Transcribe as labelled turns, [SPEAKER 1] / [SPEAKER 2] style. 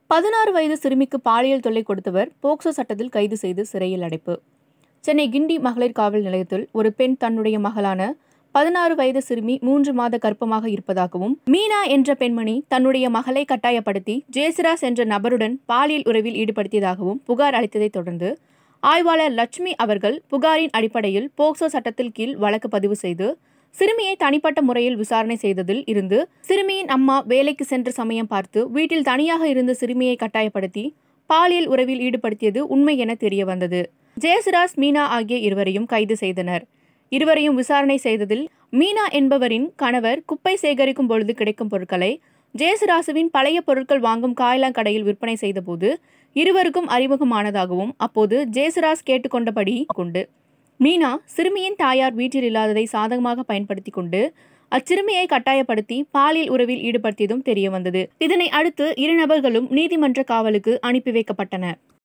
[SPEAKER 1] பதினாறு வயது சிறுமிக்கு பாலியல் தொல்லை கொடுத்தவர் போக்சோ சட்டத்தில் கைது செய்து சிறையில் அடைப்பு சென்னை கிண்டி மகளிர் காவல் நிலையத்தில் ஒரு பெண் தன்னுடைய மகளான பதினாறு வயது சிறுமி மூன்று மாத கர்ப்பமாக இருப்பதாகவும் மீனா என்ற பெண்மணி தன்னுடைய மகளை கட்டாயப்படுத்தி ஜேசிராஸ் என்ற நபருடன் பாலியல் உறவில் ஈடுபடுத்தியதாகவும் புகார் அளித்ததைத் தொடர்ந்து ஆய்வாளர் லட்சுமி அவர்கள் புகாரின் அடிப்படையில் போக்சோ சட்டத்தில் கீழ் வழக்கு பதிவு செய்து சிறுமியை தனிப்பட்ட முறையில் விசாரணை செய்ததில் இருந்து சிறுமியின் அம்மா வேலைக்கு சென்ற சமயம் பார்த்து வீட்டில் தனியாக இருந்த சிறுமியை கட்டாயப்படுத்தி பாலியல் உறவில் ஈடுபடுத்தியது உண்மை என தெரிய வந்தது ஜெயசிராஸ் மீனா ஆகிய இருவரையும் கைது செய்தனர் இருவரையும் விசாரணை செய்ததில் மீனா என்பவரின் கணவர் குப்பை சேகரிக்கும் பொழுது கிடைக்கும் பொருட்களை ஜெயசிராசுவின் பழைய பொருட்கள் வாங்கும் காயலாங்கடையில் விற்பனை செய்தபோது இருவருக்கும் அறிமுகமானதாகவும் அப்போது ஜெயசிராஸ் கேட்டுக்கொண்டபடி கொண்டு மீனா சிறுமியின் தாயார் வீட்டில் இல்லாததை சாதகமாக பயன்படுத்தி கொண்டு அச்சிறுமியை கட்டாயப்படுத்தி பாலியல் உறவில் ஈடுபடுத்தியதும் தெரிய வந்தது இதனை அடுத்து இரு நபர்களும் நீதிமன்ற காவலுக்கு அனுப்பி வைக்கப்பட்டனர்